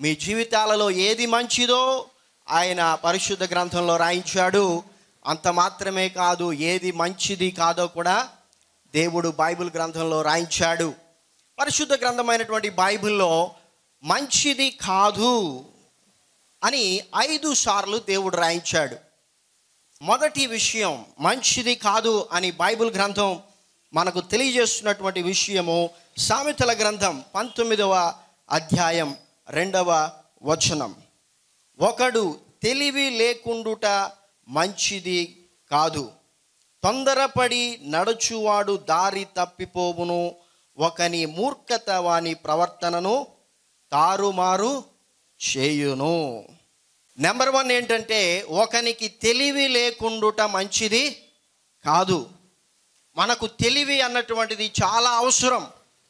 మీ జీవితాలలో ఏది మంచిదో ఆయన పరిశుద్ధ గ్రంథంలో రాయించాడు అంత మాత్రమే కాదు ఏది మంచిది కాదో కూడా దేవుడు బైబిల్ గ్రంథంలో రాయించాడు పరిశుద్ధ గ్రంథమైనటువంటి బైబిల్లో మంచిది కాదు అని ఐదు సార్లు దేవుడు రాయించాడు మొదటి విషయం మంచిది కాదు అని బైబిల్ గ్రంథం మనకు తెలియజేస్తున్నటువంటి విషయము సామెతల గ్రంథం పంతొమ్మిదవ అధ్యాయం రెండవ వచనం ఒకడు తెలివి లేకుండుట మంచిది కాదు తొందరపడి నడుచువాడు దారి తప్పిపోవును ఒకని మూర్ఖత వాని ప్రవర్తనను తారుమారు చేయును నెంబర్ వన్ ఏంటంటే ఒకనికి తెలివి లేకుండుట మంచిది కాదు మనకు తెలివి అన్నటువంటిది చాలా అవసరం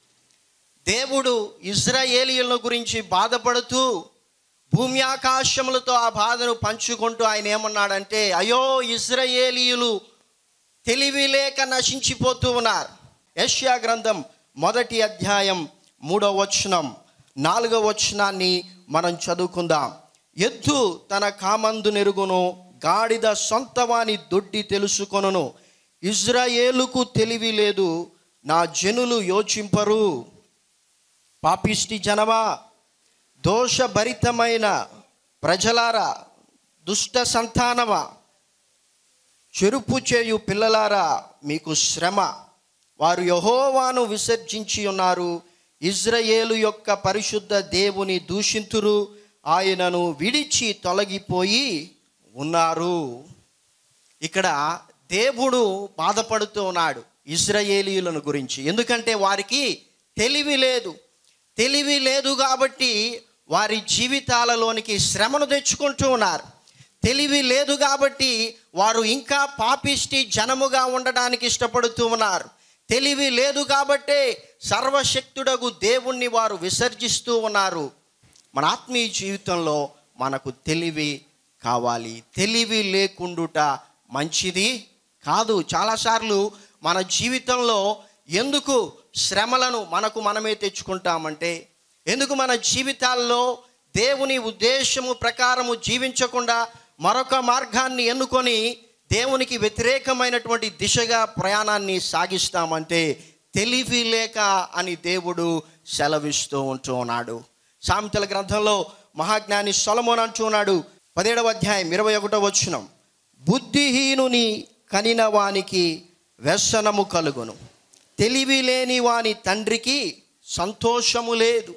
దేవుడు ఇజ్రాయేలీయుల గురించి బాధపడుతూ భూమి ఆకాశములతో ఆ బాధను పంచుకుంటూ ఆయన ఏమన్నాడంటే అయ్యో ఇజ్రాయేలీయులు తెలివి లేక నశించిపోతూ ఉన్నారు యష్యా గ్రంథం మొదటి అధ్యాయం మూడవ వచనం నాలుగవ వచనాన్ని మనం చదువుకుందాం ఎద్దు తన కామందు నెరుగును గాడిద సొంతవాని దొడ్డి తెలుసుకొనును ఇజ్రాయేలుకు తెలివి లేదు నా జనులు యోచింపరు పాపిష్టి జనమా దోషభరితమైన ప్రజలారా దుష్ట సంతానమా చెరుపు చేయు పిల్లలారా మీకు శ్రమ వారు యహోవాను విసర్జించి ఉన్నారు ఇజ్రాయేలు యొక్క పరిశుద్ధ దేవుని దూషింతురు ఆయనను విడిచి తొలగిపోయి ఉన్నారు ఇక్కడ దేవుడు బాధపడుతూ ఉన్నాడు ఇజ్రాయేలీయులను గురించి ఎందుకంటే వారికి తెలివి లేదు తెలివి లేదు కాబట్టి వారి జీవితాలలోనికి శ్రమను తెచ్చుకుంటూ ఉన్నారు తెలివి లేదు కాబట్టి వారు ఇంకా పాపిష్టి జనముగా ఉండడానికి ఇష్టపడుతూ ఉన్నారు తెలివి లేదు కాబట్టే సర్వశక్తుడగు దేవుణ్ణి వారు విసర్జిస్తూ ఉన్నారు మన ఆత్మీయ జీవితంలో మనకు తెలివి కావాలి తెలివి లేకుండుట మంచిది కాదు చాలాసార్లు మన జీవితంలో ఎందుకు శ్రమలను మనకు మనమే తెచ్చుకుంటామంటే ఎందుకు మన జీవితాల్లో దేవుని ఉద్దేశము ప్రకారము జీవించకుండా మరొక మార్గాన్ని ఎన్నుకొని దేవునికి వ్యతిరేకమైనటువంటి దిశగా ప్రయాణాన్ని సాగిస్తామంటే తెలివి లేక అని దేవుడు సెలవిస్తూ ఉంటూ ఉన్నాడు సామెతల గ్రంథంలో మహాజ్ఞాని సొలమోన్ అంటూ ఉన్నాడు పదిహేడవ అధ్యాయం ఇరవై ఒకటో వచ్చునం బుద్ధిహీనుని కనిన వానికి వ్యసనము కలుగును తెలివి లేని వాని తండ్రికి సంతోషము లేదు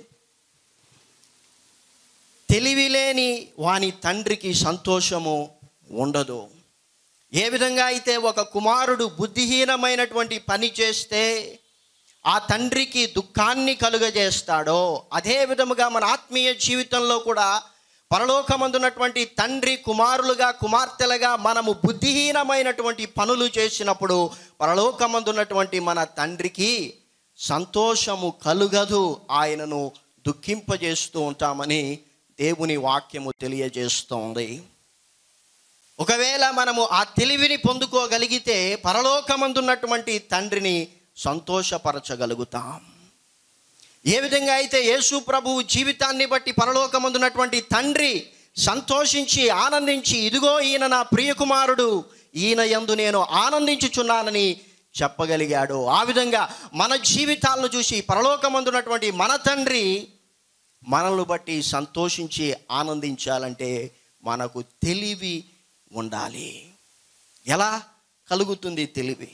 తెలివి లేని వాని తండ్రికి సంతోషము ఉండదు ఏ విధంగా అయితే ఒక కుమారుడు బుద్ధిహీనమైనటువంటి పని చేస్తే ఆ తండ్రికి దుఃఖాన్ని కలుగజేస్తాడో అదే విధముగా మన ఆత్మీయ జీవితంలో కూడా పరలోకమందున్నటువంటి తండ్రి కుమారులుగా కుమార్తెలుగా మనము బుద్ధిహీనమైనటువంటి పనులు చేసినప్పుడు పరలోకమందున్నటువంటి మన తండ్రికి సంతోషము కలుగదు ఆయనను దుఃఖింపజేస్తూ ఉంటామని దేవుని వాక్యము తెలియజేస్తోంది ఒకవేళ మనము ఆ తెలివిని పొందుకోగలిగితే పరలోకమందున్నటువంటి తండ్రిని సంతోషపరచగలుగుతాం ఏ విధంగా అయితే యేసు ప్రభువు జీవితాన్ని బట్టి పరలోకమందున్నటువంటి తండ్రి సంతోషించి ఆనందించి ఇదిగో ఈయన నా ప్రియకుమారుడు ఈయన యందు నేను ఆనందించుచున్నానని చెప్పగలిగాడు ఆ విధంగా మన జీవితాలను చూసి పరలోకమందున్నటువంటి మన తండ్రి మనల్ని బట్టి సంతోషించి ఆనందించాలంటే మనకు తెలివి ఉండాలి ఎలా కలుగుతుంది తెలివి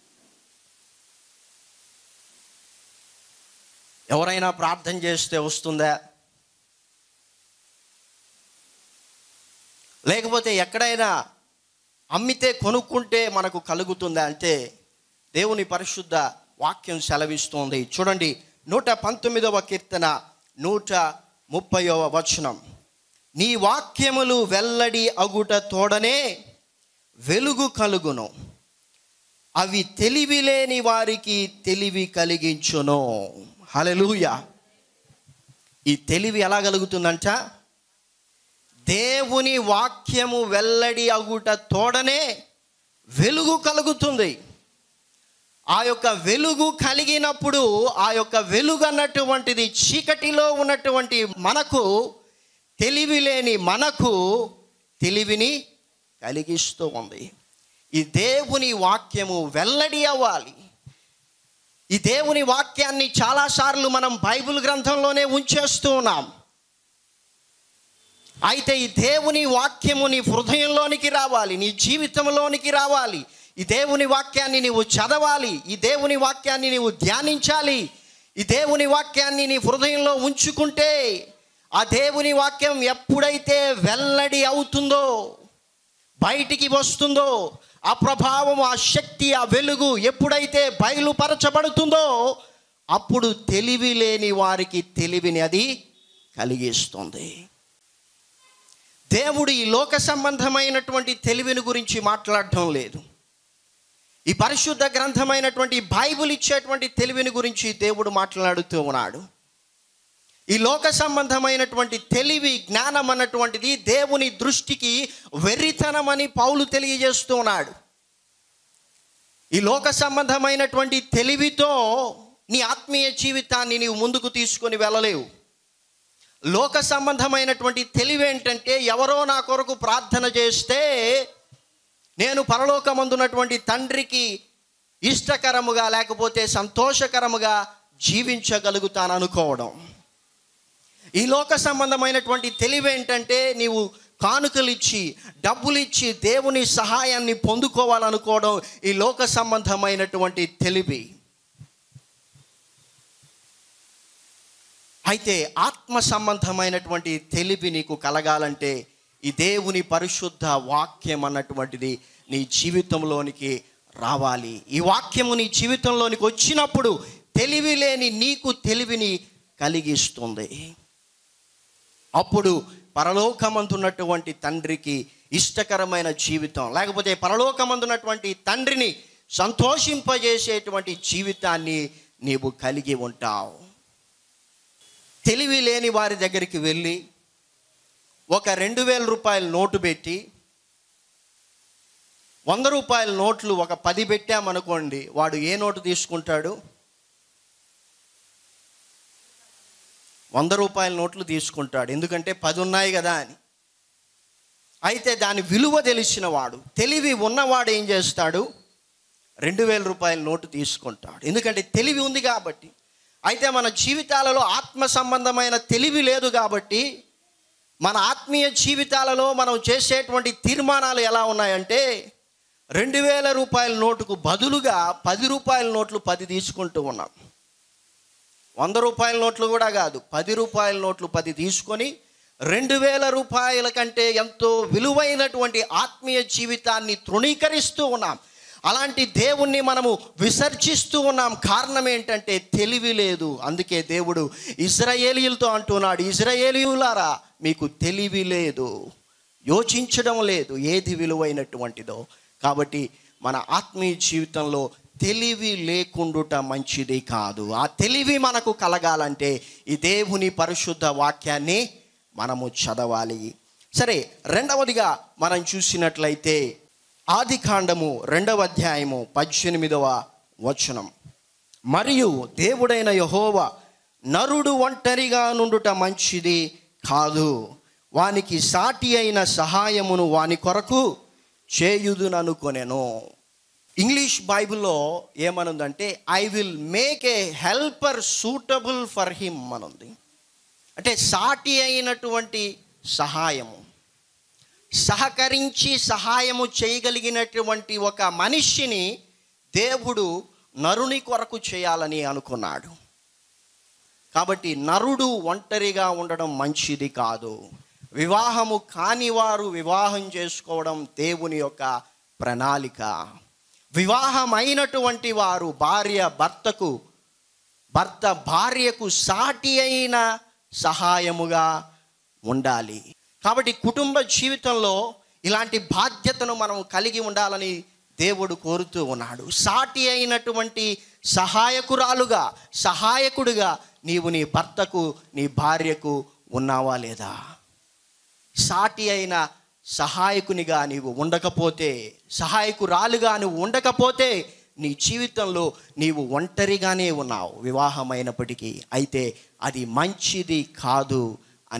ఎవరైనా ప్రార్థన చేస్తే వస్తుందా లేకపోతే ఎక్కడైనా అమ్మితే కొనుక్కుంటే మనకు కలుగుతుందా అంటే దేవుని పరిశుద్ధ వాక్యం సెలవిస్తోంది చూడండి నూట పంతొమ్మిదవ కీర్తన నూట ముప్పైవ వచనం నీ వాక్యములు వెల్లడి అగుట తోడనే వెలుగు కలుగును అవి తెలివి లేని వారికి తెలివి కలిగించును హలెలూయ ఈ తెలివి ఎలా కలుగుతుందంట దేవుని వాక్యము వెల్లడి అగుట తోడనే వెలుగు కలుగుతుంది ఆ యొక్క వెలుగు కలిగినప్పుడు ఆ యొక్క వెలుగు అన్నటువంటిది చీకటిలో ఉన్నటువంటి మనకు తెలివి లేని మనకు తెలివిని కలిగిస్తూ ఉంది ఈ దేవుని వాక్యము వెల్లడి అవ్వాలి ఈ దేవుని వాక్యాన్ని చాలాసార్లు మనం బైబిల్ గ్రంథంలోనే ఉంచేస్తూ ఉన్నాం అయితే ఈ దేవుని వాక్యము నీ హృదయంలోనికి రావాలి నీ జీవితంలోనికి రావాలి ఈ దేవుని వాక్యాన్ని నీవు చదవాలి ఈ దేవుని వాక్యాన్ని నీవు ధ్యానించాలి ఈ దేవుని వాక్యాన్ని నీ హృదయంలో ఉంచుకుంటే ఆ దేవుని వాక్యం ఎప్పుడైతే వెల్లడి అవుతుందో బయటికి వస్తుందో ఆ ప్రభావం ఆ శక్తి ఆ వెలుగు ఎప్పుడైతే బయలుపరచబడుతుందో అప్పుడు తెలివి లేని వారికి తెలివిని అది కలిగిస్తుంది దేవుడు ఈ లోక సంబంధమైనటువంటి తెలివిని గురించి మాట్లాడటం లేదు ఈ పరిశుద్ధ గ్రంథమైనటువంటి బైబిల్ ఇచ్చేటువంటి తెలివిని గురించి దేవుడు మాట్లాడుతూ ఉన్నాడు ఈ లోక సంబంధమైనటువంటి తెలివి జ్ఞానం అన్నటువంటిది దేవుని దృష్టికి వెర్రితనమని పౌలు తెలియజేస్తూ ఉన్నాడు ఈ లోక సంబంధమైనటువంటి తెలివితో నీ ఆత్మీయ జీవితాన్ని నీవు ముందుకు తీసుకొని వెళ్ళలేవు లోక సంబంధమైనటువంటి తెలివి ఏంటంటే ఎవరో నా కొరకు ప్రార్థన చేస్తే నేను పరలోకమందున్నటువంటి తండ్రికి ఇష్టకరముగా లేకపోతే సంతోషకరముగా జీవించగలుగుతాను అనుకోవడం ఈ లోక సంబంధమైనటువంటి తెలివి ఏంటంటే నీవు కానుకలు ఇచ్చి డబ్బులు ఇచ్చి దేవుని సహాయాన్ని పొందుకోవాలనుకోవడం ఈ లోక సంబంధమైనటువంటి తెలివి అయితే ఆత్మ సంబంధమైనటువంటి తెలివి నీకు కలగాలంటే ఈ దేవుని పరిశుద్ధ వాక్యం అన్నటువంటిది నీ జీవితంలోనికి రావాలి ఈ వాక్యము నీ జీవితంలోనికి వచ్చినప్పుడు తెలివి లేని నీకు తెలివిని కలిగిస్తుంది అప్పుడు పరలోకమందున్నటువంటి తండ్రికి ఇష్టకరమైన జీవితం లేకపోతే పరలోకమందున్నటువంటి తండ్రిని సంతోషింపజేసేటువంటి జీవితాన్ని నీవు కలిగి ఉంటావు తెలివి లేని వారి దగ్గరికి వెళ్ళి ఒక రెండు వేల రూపాయల నోటు పెట్టి వంద రూపాయల నోట్లు ఒక పది పెట్టామనుకోండి వాడు ఏ నోటు తీసుకుంటాడు వంద రూపాయల నోట్లు తీసుకుంటాడు ఎందుకంటే పది ఉన్నాయి కదా అని అయితే దాని విలువ తెలిసిన వాడు తెలివి ఉన్నవాడు ఏం చేస్తాడు రెండు వేల రూపాయల నోటు తీసుకుంటాడు ఎందుకంటే తెలివి ఉంది కాబట్టి అయితే మన జీవితాలలో ఆత్మ సంబంధమైన తెలివి లేదు కాబట్టి మన ఆత్మీయ జీవితాలలో మనం చేసేటువంటి తీర్మానాలు ఎలా ఉన్నాయంటే రెండు వేల రూపాయల నోటుకు బదులుగా పది రూపాయల నోట్లు పది తీసుకుంటూ ఉన్నాం వంద రూపాయల నోట్లు కూడా కాదు పది రూపాయల నోట్లు పది తీసుకొని రెండు వేల రూపాయల కంటే ఎంతో విలువైనటువంటి ఆత్మీయ జీవితాన్ని తృణీకరిస్తూ ఉన్నాం అలాంటి దేవుణ్ణి మనము విసర్జిస్తూ ఉన్నాం కారణం ఏంటంటే తెలివి లేదు అందుకే దేవుడు ఇజ్రాయేలీలతో అంటున్నాడు ఇజ్రాయేలీయులారా మీకు తెలివి లేదు యోచించడం లేదు ఏది విలువైనటువంటిదో కాబట్టి మన ఆత్మీయ జీవితంలో తెలివి లేకుండుట మంచిది కాదు ఆ తెలివి మనకు కలగాలంటే ఈ దేవుని పరిశుద్ధ వాక్యాన్ని మనము చదవాలి సరే రెండవదిగా మనం చూసినట్లయితే ఆది కాండము రెండవ అధ్యాయము పద్దెనిమిదవ వచనం మరియు దేవుడైన యహోవ నరుడు ఒంటరిగా నుండుట మంచిది కాదు వానికి సాటి అయిన సహాయమును వాని కొరకు చేయుదుననుకొనెను ఇంగ్లీష్ బైబిల్లో ఏమనుందంటే I will make a helper suitable for him అనుంది అంటే సాటి అయినటువంటి సహాయము సహకరించి సహాయము చేయగలిగినటువంటి ఒక మనిషిని దేవుడు నరుని కొరకు చేయాలని అనుకున్నాడు కాబట్టి నరుడు ఒంటరిగా ఉండడం మంచిది కాదు వివాహము కాని వారు వివాహం చేసుకోవడం దేవుని యొక్క ప్రణాళిక వివాహమైనటువంటి వారు భార్య భర్తకు భర్త భార్యకు సాటి అయిన సహాయముగా ఉండాలి కాబట్టి కుటుంబ జీవితంలో ఇలాంటి బాధ్యతను మనం కలిగి ఉండాలని దేవుడు కోరుతూ ఉన్నాడు సాటి అయినటువంటి సహాయకురాలుగా సహాయకుడిగా నీవు నీ భర్తకు నీ భార్యకు ఉన్నావా లేదా సాటి అయిన సహాయకునిగా నీవు ఉండకపోతే సహాయకురాలుగా నువ్వు ఉండకపోతే నీ జీవితంలో నీవు ఒంటరిగానే ఉన్నావు వివాహమైనప్పటికీ అయితే అది మంచిది కాదు అని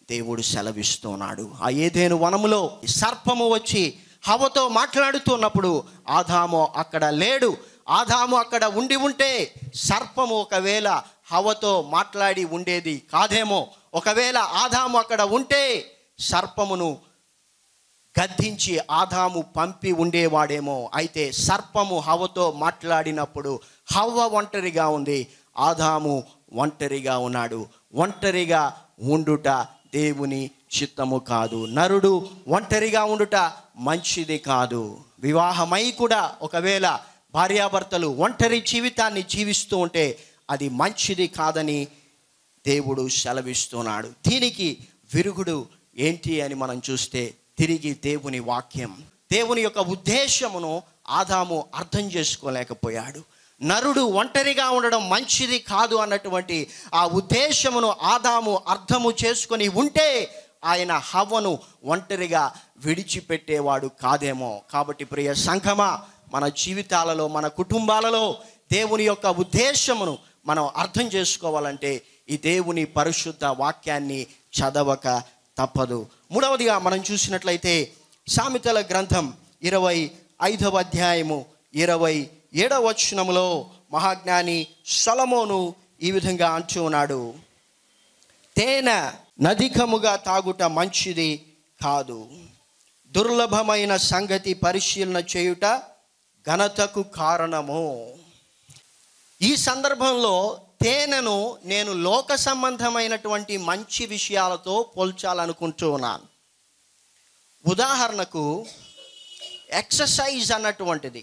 దేవుడు సెలవిస్తున్నాడు ఆ ఏదేను వనములో సర్పము వచ్చి హవతో మాట్లాడుతున్నప్పుడు ఆదాము అక్కడ లేడు ఆదాము అక్కడ ఉండి ఉంటే సర్పము ఒకవేళ హవతో మాట్లాడి ఉండేది కాదేమో ఒకవేళ ఆదాము అక్కడ ఉంటే సర్పమును గద్దించి ఆదాము పంపి ఉండేవాడేమో అయితే సర్పము హవతో మాట్లాడినప్పుడు హవ్వ ఒంటరిగా ఉంది ఆదాము ఒంటరిగా ఉన్నాడు ఒంటరిగా ఉండుట దేవుని చిత్తము కాదు నరుడు ఒంటరిగా ఉండుట మంచిది కాదు వివాహమై కూడా ఒకవేళ భార్యాభర్తలు ఒంటరి జీవితాన్ని జీవిస్తూ ఉంటే అది మంచిది కాదని దేవుడు సెలవిస్తున్నాడు దీనికి విరుగుడు ఏంటి అని మనం చూస్తే తిరిగి దేవుని వాక్యం దేవుని యొక్క ఉద్దేశమును ఆదాము అర్థం చేసుకోలేకపోయాడు నరుడు ఒంటరిగా ఉండడం మంచిది కాదు అన్నటువంటి ఆ ఉద్దేశమును ఆదాము అర్థము చేసుకొని ఉంటే ఆయన హవ్వను ఒంటరిగా విడిచిపెట్టేవాడు కాదేమో కాబట్టి ప్రియ సంఘమా మన జీవితాలలో మన కుటుంబాలలో దేవుని యొక్క ఉద్దేశమును మనం అర్థం చేసుకోవాలంటే ఈ దేవుని పరిశుద్ధ వాక్యాన్ని చదవక తప్పదు మూడవదిగా మనం చూసినట్లయితే సామెతల గ్రంథం ఇరవై ఐదవ అధ్యాయము ఇరవై ఏడవ వచనములో మహాజ్ఞాని సొలమోను ఈ విధంగా అంటూ ఉన్నాడు తేనె నదికముగా తాగుట మంచిది కాదు దుర్లభమైన సంగతి పరిశీలన చేయుట ఘనతకు కారణము ఈ సందర్భంలో తేనెను నేను లోక సంబంధమైనటువంటి మంచి విషయాలతో పోల్చాలనుకుంటూ ఉన్నాను ఉదాహరణకు ఎక్సర్సైజ్ అన్నటువంటిది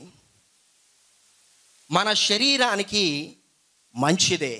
మన శరీరానికి మంచిదే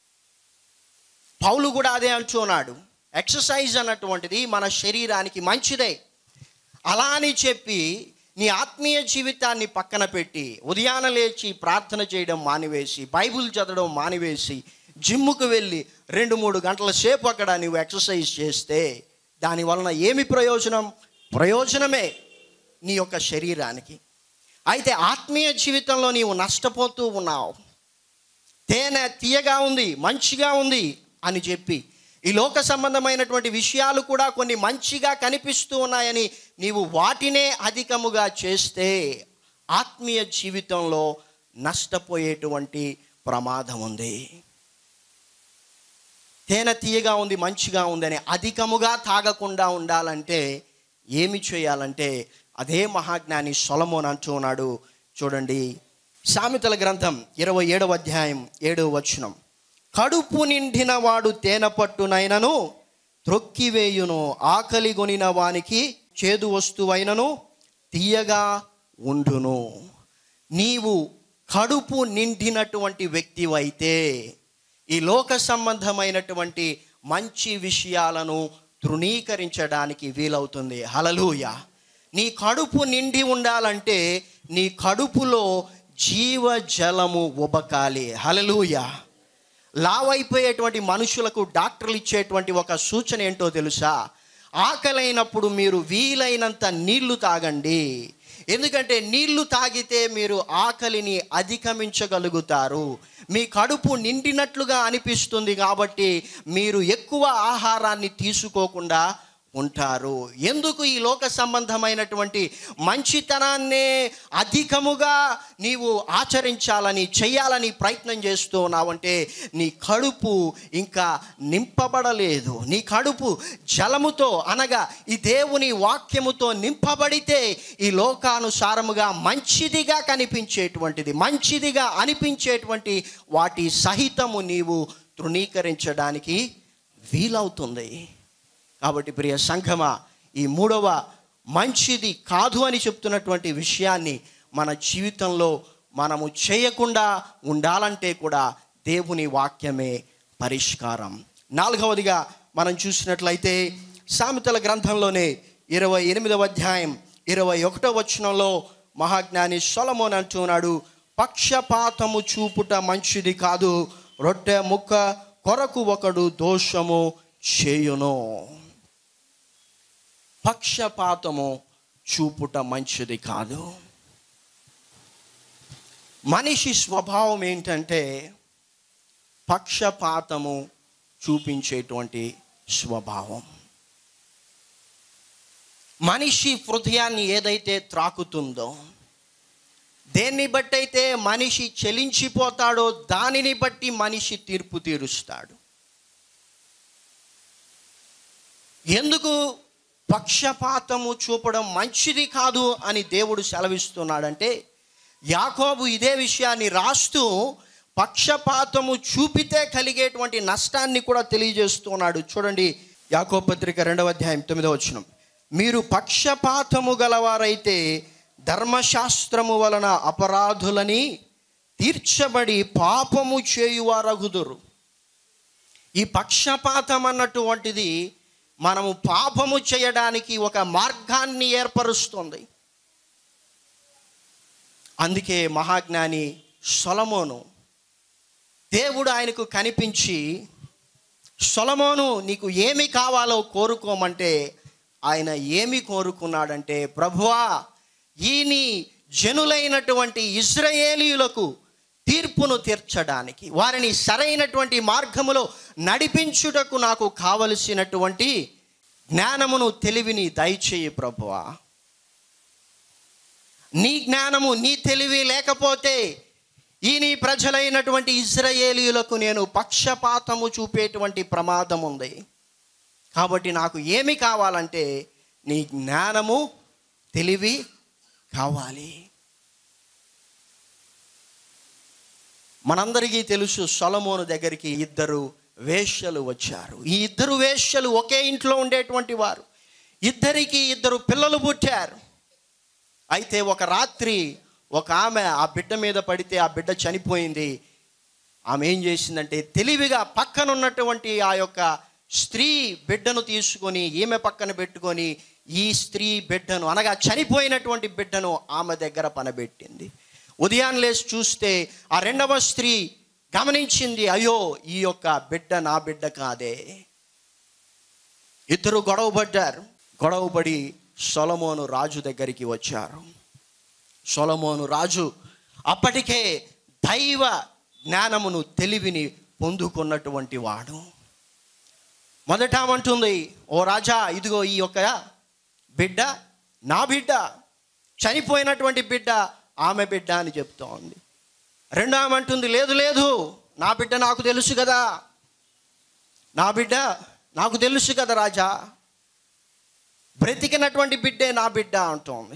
పౌలు కూడా అదే అంటున్నాడు ఎక్సర్సైజ్ అన్నటువంటిది మన శరీరానికి మంచిదే అలా అని చెప్పి నీ ఆత్మీయ జీవితాన్ని పక్కన పెట్టి ఉదయాన లేచి ప్రార్థన చేయడం మానివేసి బైబిల్ చదవడం మానివేసి జిమ్ముకు వెళ్ళి రెండు మూడు గంటల సేపు అక్కడ నువ్వు ఎక్సర్సైజ్ చేస్తే దాని వలన ఏమి ప్రయోజనం ప్రయోజనమే నీ యొక్క శరీరానికి అయితే ఆత్మీయ జీవితంలో నీవు నష్టపోతూ ఉన్నావు తేనె తీయగా ఉంది మంచిగా ఉంది అని చెప్పి ఈ లోక సంబంధమైనటువంటి విషయాలు కూడా కొన్ని మంచిగా కనిపిస్తూ ఉన్నాయని నీవు వాటినే అధికముగా చేస్తే ఆత్మీయ జీవితంలో నష్టపోయేటువంటి ప్రమాదం ఉంది తేనె తీయగా ఉంది మంచిగా ఉందని అధికముగా తాగకుండా ఉండాలంటే ఏమి చేయాలంటే అదే మహాజ్ఞాని సొలమోన్ అంటూ ఉన్నాడు చూడండి సామెతల గ్రంథం ఇరవై ఏడవ అధ్యాయం ఏడవ వచనం కడుపు నిండిన వాడు తేనె పట్టునైనను త్రొక్కివేయును ఆకలి గొనిన వానికి చేదు వస్తువైనను తీయగా ఉండును నీవు కడుపు నిండినటువంటి వ్యక్తివైతే ఈ లోక సంబంధమైనటువంటి మంచి విషయాలను తృణీకరించడానికి వీలవుతుంది హలలుయ నీ కడుపు నిండి ఉండాలంటే నీ కడుపులో జీవజలము ఉబకాలి హలలుయ లావైపోయేటువంటి మనుషులకు డాక్టర్లు ఇచ్చేటువంటి ఒక సూచన ఏంటో తెలుసా ఆకలైనప్పుడు మీరు వీలైనంత నీళ్లు తాగండి ఎందుకంటే నీళ్లు తాగితే మీరు ఆకలిని అధిగమించగలుగుతారు మీ కడుపు నిండినట్లుగా అనిపిస్తుంది కాబట్టి మీరు ఎక్కువ ఆహారాన్ని తీసుకోకుండా ఉంటారు ఎందుకు ఈ లోక సంబంధమైనటువంటి మంచితనాన్నే అధికముగా నీవు ఆచరించాలని చేయాలని ప్రయత్నం చేస్తూ ఉన్నావంటే నీ కడుపు ఇంకా నింపబడలేదు నీ కడుపు జలముతో అనగా ఈ దేవుని వాక్యముతో నింపబడితే ఈ లోకానుసారముగా మంచిదిగా కనిపించేటువంటిది మంచిదిగా అనిపించేటువంటి వాటి సహితము నీవు తృణీకరించడానికి వీలవుతుంది కాబట్టి ప్రియ సంఘమా ఈ మూడవ మంచిది కాదు అని చెప్తున్నటువంటి విషయాన్ని మన జీవితంలో మనము చేయకుండా ఉండాలంటే కూడా దేవుని వాక్యమే పరిష్కారం నాలుగవదిగా మనం చూసినట్లయితే సామెతల గ్రంథంలోనే ఇరవై ఎనిమిదవ అధ్యాయం ఇరవై ఒకటో వచనంలో మహాజ్ఞాని సొలమోన్ అంటున్నాడు పక్షపాతము చూపుట మంచిది కాదు రొట్టె ముక్క కొరకు ఒకడు దోషము చేయును పక్షపాతము చూపుట మంచిది కాదు మనిషి స్వభావం ఏంటంటే పక్షపాతము చూపించేటువంటి స్వభావం మనిషి హృదయాన్ని ఏదైతే త్రాకుతుందో దేన్ని బట్టి అయితే మనిషి చెలించిపోతాడో దానిని బట్టి మనిషి తీర్పు తీరుస్తాడు ఎందుకు పక్షపాతము చూపడం మంచిది కాదు అని దేవుడు సెలవిస్తున్నాడంటే యాకోబు ఇదే విషయాన్ని రాస్తూ పక్షపాతము చూపితే కలిగేటువంటి నష్టాన్ని కూడా తెలియజేస్తున్నాడు చూడండి యాకోబు పత్రిక రెండవ అధ్యాయం తొమ్మిదవ వచనం మీరు పక్షపాతము గలవారైతే ధర్మశాస్త్రము వలన అపరాధులని తీర్చబడి పాపము చేయువారగుదురు ఈ పక్షపాతం అన్నటువంటిది మనము పాపము చేయడానికి ఒక మార్గాన్ని ఏర్పరుస్తుంది అందుకే మహాజ్ఞాని సొలమోను దేవుడు ఆయనకు కనిపించి సొలమోను నీకు ఏమి కావాలో కోరుకోమంటే ఆయన ఏమి కోరుకున్నాడంటే ప్రభువా ఈ నీ జనులైనటువంటి ఇజ్రాయేలీయులకు తీర్పును తీర్చడానికి వారిని సరైనటువంటి మార్గములో నడిపించుటకు నాకు కావలసినటువంటి జ్ఞానమును తెలివిని దయచేయి ప్రభువా నీ జ్ఞానము నీ తెలివి లేకపోతే ఈ నీ ప్రజలైనటువంటి ఇజ్రాయేలీయులకు నేను పక్షపాతము చూపేటువంటి ప్రమాదం ఉంది కాబట్టి నాకు ఏమి కావాలంటే నీ జ్ఞానము తెలివి కావాలి మనందరికీ తెలుసు సొలమోను దగ్గరికి ఇద్దరు వేశ్యలు వచ్చారు ఈ ఇద్దరు వేశ్యలు ఒకే ఇంట్లో ఉండేటువంటి వారు ఇద్దరికి ఇద్దరు పిల్లలు పుట్టారు అయితే ఒక రాత్రి ఒక ఆమె ఆ బిడ్డ మీద పడితే ఆ బిడ్డ చనిపోయింది ఆమె ఏం చేసిందంటే తెలివిగా పక్కన ఉన్నటువంటి ఆ యొక్క స్త్రీ బిడ్డను తీసుకొని ఈమె పక్కన పెట్టుకొని ఈ స్త్రీ బిడ్డను అనగా చనిపోయినటువంటి బిడ్డను ఆమె దగ్గర పనబెట్టింది ఉదయాన్నే లేచి చూస్తే ఆ రెండవ స్త్రీ గమనించింది అయ్యో ఈ యొక్క బిడ్డ నా బిడ్డ కాదే ఇద్దరు గొడవపడ్డారు గొడవపడి సొలమోను రాజు దగ్గరికి వచ్చారు సొలమోను రాజు అప్పటికే దైవ జ్ఞానమును తెలివిని పొందుకున్నటువంటి వాడు మొదట ఏమంటుంది ఓ రాజా ఇదిగో ఈ యొక్క బిడ్డ నా బిడ్డ చనిపోయినటువంటి బిడ్డ ఆమె బిడ్డ అని చెప్తోంది రెండో ఆమె అంటుంది లేదు లేదు నా బిడ్డ నాకు తెలుసు కదా నా బిడ్డ నాకు తెలుసు కదా రాజా బ్రతికినటువంటి బిడ్డే నా బిడ్డ అంటోంది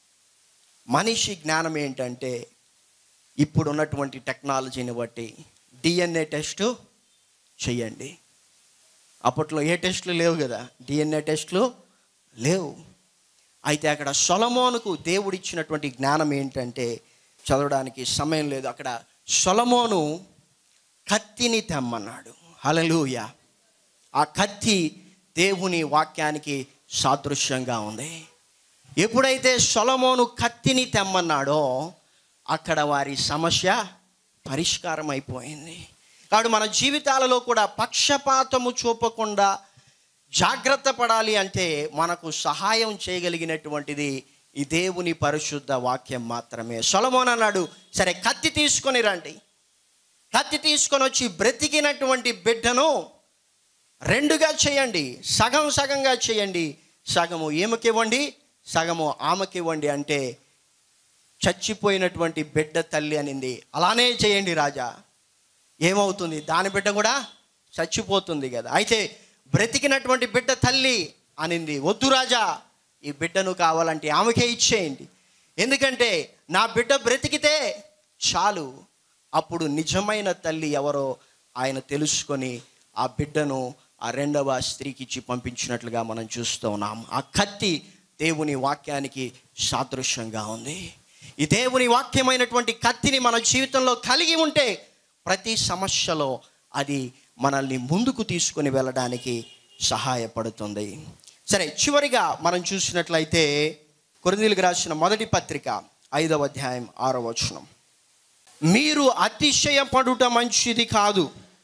మనిషి జ్ఞానం ఏంటంటే ఇప్పుడు ఉన్నటువంటి టెక్నాలజీని బట్టి డిఎన్ఏ టెస్ట్ చెయ్యండి అప్పట్లో ఏ టెస్టులు లేవు కదా డిఎన్ఏ టెస్టులు లేవు అయితే అక్కడ సొలమోనుకు దేవుడిచ్చినటువంటి జ్ఞానం ఏంటంటే చదవడానికి సమయం లేదు అక్కడ సొలమోను కత్తిని తెమ్మన్నాడు హలలుయ ఆ కత్తి దేవుని వాక్యానికి సాదృశ్యంగా ఉంది ఎప్పుడైతే సొలమోను కత్తిని తెమ్మన్నాడో అక్కడ వారి సమస్య పరిష్కారం అయిపోయింది కాబట్టి మన జీవితాలలో కూడా పక్షపాతము చూపకుండా జాగ్రత్త పడాలి అంటే మనకు సహాయం చేయగలిగినటువంటిది ఈ దేవుని పరిశుద్ధ వాక్యం మాత్రమే సొలమోన్ అన్నాడు సరే కత్తి తీసుకొని రండి కత్తి తీసుకొని వచ్చి బ్రతికినటువంటి బిడ్డను రెండుగా చేయండి సగం సగంగా చేయండి సగము ఈమెకివ్వండి సగము ఆమెకివ్వండి అంటే చచ్చిపోయినటువంటి బిడ్డ తల్లి అనింది అలానే చేయండి రాజా ఏమవుతుంది దాని బిడ్డ కూడా చచ్చిపోతుంది కదా అయితే బ్రతికినటువంటి బిడ్డ తల్లి అనింది వద్దు రాజా ఈ బిడ్డను కావాలంటే ఆమెకే ఇచ్చేయండి ఎందుకంటే నా బిడ్డ బ్రతికితే చాలు అప్పుడు నిజమైన తల్లి ఎవరో ఆయన తెలుసుకొని ఆ బిడ్డను ఆ రెండవ స్త్రీకి ఇచ్చి పంపించినట్లుగా మనం చూస్తూ ఉన్నాం ఆ కత్తి దేవుని వాక్యానికి సాదృశ్యంగా ఉంది ఈ దేవుని వాక్యమైనటువంటి కత్తిని మన జీవితంలో కలిగి ఉంటే ప్రతి సమస్యలో అది మనల్ని ముందుకు తీసుకొని వెళ్ళడానికి సహాయపడుతుంది సరే చివరిగా మనం చూసినట్లయితే కొరిందీలకు రాసిన మొదటి పత్రిక ఐదవ అధ్యాయం ఆరవ వచనం మీరు అతిశయపడుట మంచిది కాదు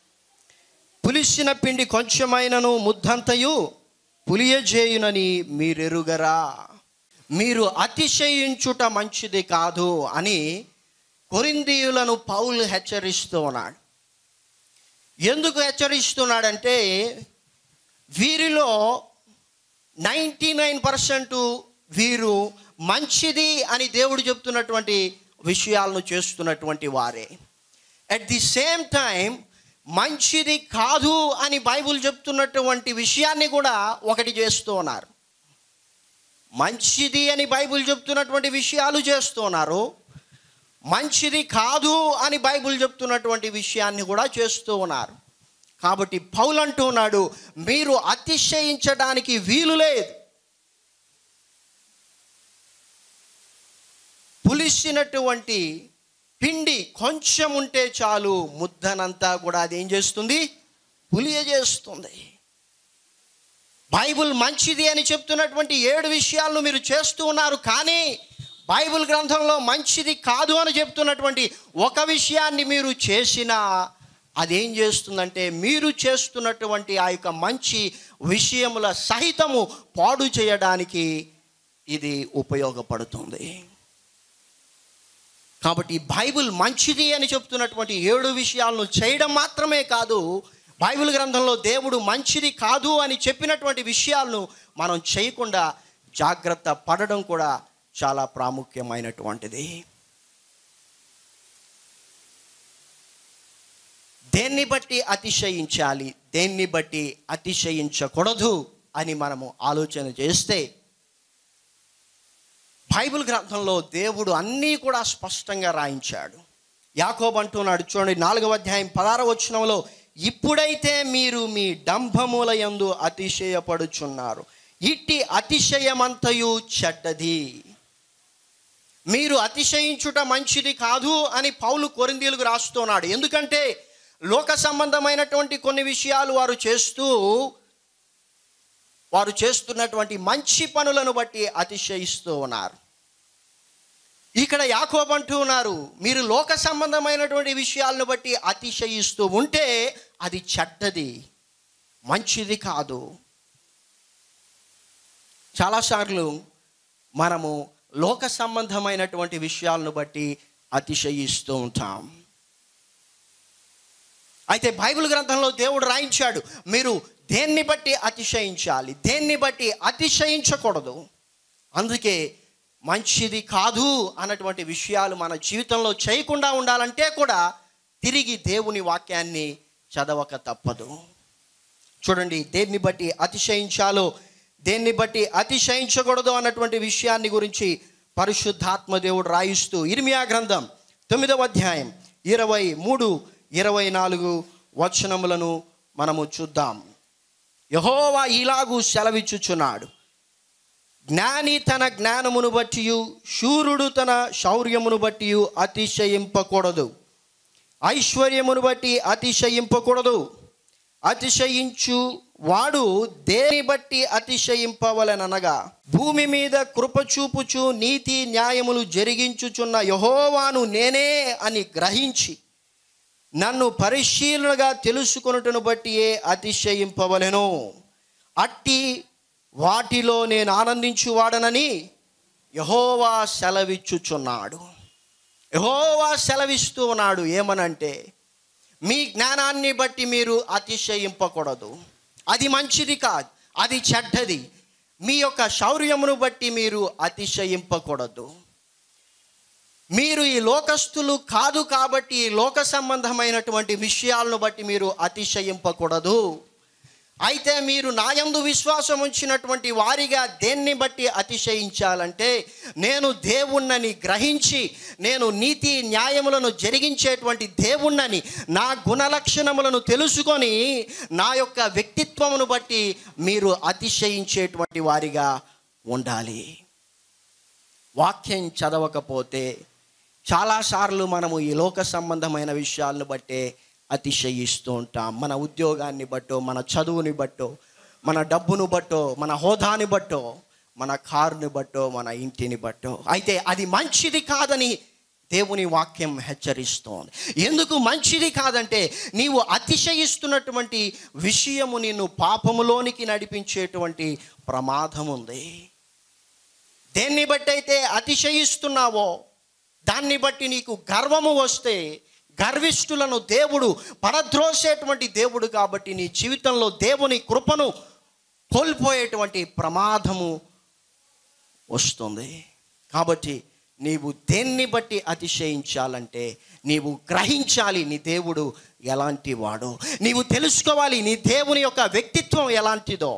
పులిసిన పిండి కొంచెమైనను ముద్దంతయు పులియజేయునని మీరెరుగరా మీరు అతిశయించుట మంచిది కాదు అని కొరిందీయులను పౌలు హెచ్చరిస్తూ ఉన్నాడు ఎందుకు హెచ్చరిస్తున్నాడంటే వీరిలో నైంటీ నైన్ పర్సెంట్ వీరు మంచిది అని దేవుడు చెప్తున్నటువంటి విషయాలను చేస్తున్నటువంటి వారే అట్ ది సేమ్ టైం మంచిది కాదు అని బైబుల్ చెప్తున్నటువంటి విషయాన్ని కూడా ఒకటి చేస్తూ ఉన్నారు మంచిది అని బైబుల్ చెప్తున్నటువంటి విషయాలు చేస్తూ ఉన్నారు మంచిది కాదు అని బైబుల్ చెప్తున్నటువంటి విషయాన్ని కూడా చేస్తూ ఉన్నారు కాబట్టి పౌలు అంటూ ఉన్నాడు మీరు అతిశయించడానికి వీలు లేదు పులిసినటువంటి పిండి కొంచెం ఉంటే చాలు ముద్దనంతా కూడా అది ఏం చేస్తుంది పులియజేస్తుంది బైబిల్ మంచిది అని చెప్తున్నటువంటి ఏడు విషయాలను మీరు చేస్తూ ఉన్నారు కానీ బైబిల్ గ్రంథంలో మంచిది కాదు అని చెప్తున్నటువంటి ఒక విషయాన్ని మీరు చేసినా అదేం చేస్తుందంటే మీరు చేస్తున్నటువంటి ఆ యొక్క మంచి విషయముల సహితము పాడు చేయడానికి ఇది ఉపయోగపడుతుంది కాబట్టి బైబిల్ మంచిది అని చెప్తున్నటువంటి ఏడు విషయాలను చేయడం మాత్రమే కాదు బైబిల్ గ్రంథంలో దేవుడు మంచిది కాదు అని చెప్పినటువంటి విషయాలను మనం చేయకుండా జాగ్రత్త పడడం కూడా చాలా ప్రాముఖ్యమైనటువంటిది దేన్ని బట్టి అతిశయించాలి దేన్ని బట్టి అతిశయించకూడదు అని మనము ఆలోచన చేస్తే బైబిల్ గ్రంథంలో దేవుడు అన్నీ కూడా స్పష్టంగా రాయించాడు యాకోబు అంటున్నాడు చూడండి నాలుగవ అధ్యాయం పదార వచనంలో ఇప్పుడైతే మీరు మీ డంభముల యందు అతిశయపడుచున్నారు ఇట్టి అతిశయమంతయు చెడ్డది మీరు అతిశయించుట మంచిది కాదు అని పౌలు కొరిందీలకు రాస్తున్నాడు ఎందుకంటే లోక సంబంధమైనటువంటి కొన్ని విషయాలు వారు చేస్తూ వారు చేస్తున్నటువంటి మంచి పనులను బట్టి అతిశయిస్తూ ఉన్నారు ఇక్కడ యాకోబు అంటూ ఉన్నారు మీరు లోక సంబంధమైనటువంటి విషయాలను బట్టి అతిశయిస్తూ ఉంటే అది చెడ్డది మంచిది కాదు చాలాసార్లు మనము లోక సంబంధమైనటువంటి విషయాలను బట్టి అతిశయిస్తూ ఉంటాం అయితే బైబిల్ గ్రంథంలో దేవుడు రాయించాడు మీరు దేన్ని బట్టి అతిశయించాలి దేన్ని బట్టి అతిశయించకూడదు అందుకే మంచిది కాదు అన్నటువంటి విషయాలు మన జీవితంలో చేయకుండా ఉండాలంటే కూడా తిరిగి దేవుని వాక్యాన్ని చదవక తప్పదు చూడండి దేన్ని బట్టి అతిశయించాలో దేన్ని బట్టి అతిశయించకూడదు అన్నటువంటి విషయాన్ని గురించి పరిశుద్ధాత్మ దేవుడు రాయిస్తూ ఇర్మియా గ్రంథం తొమ్మిదవ అధ్యాయం ఇరవై మూడు ఇరవై నాలుగు వచనములను మనము చూద్దాం యహోవా ఇలాగూ సెలవిచ్చుచున్నాడు జ్ఞాని తన జ్ఞానమును బట్టి శూరుడు తన శౌర్యమును బట్టి అతిశయింపకూడదు ఐశ్వర్యమును బట్టి అతిశయింపకూడదు అతిశయించు వాడు దేని బట్టి అతిశయింపవలననగా భూమి మీద కృప చూపుచు నీతి న్యాయములు జరిగించుచున్న యహోవాను నేనే అని గ్రహించి నన్ను పరిశీలనగా తెలుసుకొనుటను బట్టియే అతిశయింపవలెను అట్టి వాటిలో నేను ఆనందించువాడనని యహోవా సెలవిచ్చుచున్నాడు యహోవా సెలవిస్తూ ఉన్నాడు ఏమనంటే మీ జ్ఞానాన్ని బట్టి మీరు అతిశయింపకూడదు అది మంచిది కాదు అది చెడ్డది మీ యొక్క శౌర్యమును బట్టి మీరు అతిశయింపకూడదు మీరు ఈ లోకస్తులు కాదు కాబట్టి ఈ లోక సంబంధమైనటువంటి విషయాలను బట్టి మీరు అతిశయింపకూడదు అయితే మీరు నాయందు విశ్వాసం ఉంచినటువంటి వారిగా దేన్ని బట్టి అతిశయించాలంటే నేను దేవుణ్ణని గ్రహించి నేను నీతి న్యాయములను జరిగించేటువంటి దేవుణ్ణని నా గుణలక్షణములను తెలుసుకొని నా యొక్క వ్యక్తిత్వమును బట్టి మీరు అతిశయించేటువంటి వారిగా ఉండాలి వాక్యం చదవకపోతే చాలాసార్లు మనము ఈ లోక సంబంధమైన విషయాలను బట్టే అతిశయిస్తూ ఉంటాం మన ఉద్యోగాన్ని బట్టో మన చదువుని బట్టో మన డబ్బును బట్టో మన హోదాని బట్టో మన కారుని బట్టో మన ఇంటిని బట్టో అయితే అది మంచిది కాదని దేవుని వాక్యం హెచ్చరిస్తోంది ఎందుకు మంచిది కాదంటే నీవు అతిశయిస్తున్నటువంటి విషయము నిన్ను పాపములోనికి నడిపించేటువంటి ప్రమాదం ఉంది దేన్ని బట్టి అయితే అతిశయిస్తున్నావో దాన్ని బట్టి నీకు గర్వము వస్తే గర్విష్ఠులను దేవుడు పరద్రోసేటువంటి దేవుడు కాబట్టి నీ జీవితంలో దేవుని కృపను కోల్పోయేటువంటి ప్రమాదము వస్తుంది కాబట్టి నీవు దేన్ని బట్టి అతిశయించాలంటే నీవు గ్రహించాలి నీ దేవుడు ఎలాంటి వాడో నీవు తెలుసుకోవాలి నీ దేవుని యొక్క వ్యక్తిత్వం ఎలాంటిదో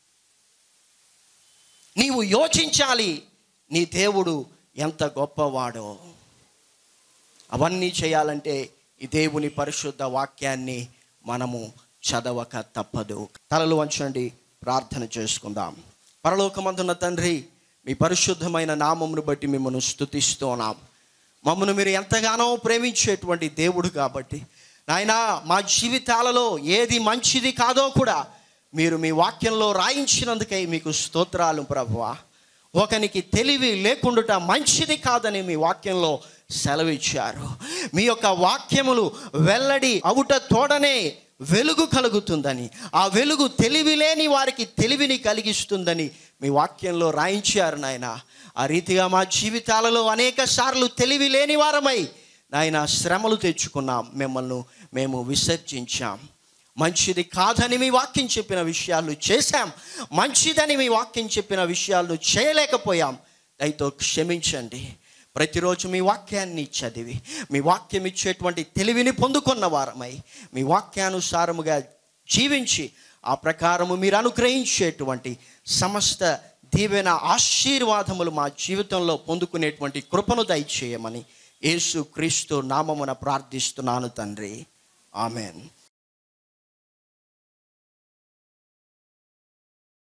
నీవు యోచించాలి నీ దేవుడు ఎంత గొప్పవాడో అవన్నీ చేయాలంటే ఈ దేవుని పరిశుద్ధ వాక్యాన్ని మనము చదవక తప్పదు తలలు వంచండి ప్రార్థన చేసుకుందాం పరలోకమందున్న తండ్రి మీ పరిశుద్ధమైన నామమును బట్టి మిమ్మల్ని స్తుతిస్తున్నాం మమ్మల్ని మీరు ఎంతగానో ప్రేమించేటువంటి దేవుడు కాబట్టి నాయనా మా జీవితాలలో ఏది మంచిది కాదో కూడా మీరు మీ వాక్యంలో రాయించినందుకై మీకు స్తోత్రాలు ప్రభువా ఒకనికి తెలివి లేకుండుట మంచిది కాదని మీ వాక్యంలో సెలవిచ్చారు మీ యొక్క వాక్యములు వెల్లడి అవుట తోడనే వెలుగు కలుగుతుందని ఆ వెలుగు తెలివి లేని వారికి తెలివిని కలిగిస్తుందని మీ వాక్యంలో రాయించారు నాయన ఆ రీతిగా మా జీవితాలలో అనేక సార్లు తెలివి లేని వారమై నాయన శ్రమలు తెచ్చుకున్నాం మిమ్మల్ని మేము విసర్జించాం మంచిది కాదని మీ వాక్యం చెప్పిన విషయాలు చేశాం మంచిదని మీ వాక్యం చెప్పిన విషయాలు చేయలేకపోయాం దయతో క్షమించండి ప్రతిరోజు మీ వాక్యాన్ని చదివి మీ వాక్యం ఇచ్చేటువంటి తెలివిని పొందుకున్న వారమై మీ వాక్యానుసారముగా జీవించి ఆ ప్రకారము మీరు అనుగ్రహించేటువంటి సమస్త దీవెన ఆశీర్వాదములు మా జీవితంలో పొందుకునేటువంటి కృపను దయచేయమని యేసు క్రీస్తు నామమున ప్రార్థిస్తున్నాను తండ్రి ఆమెన్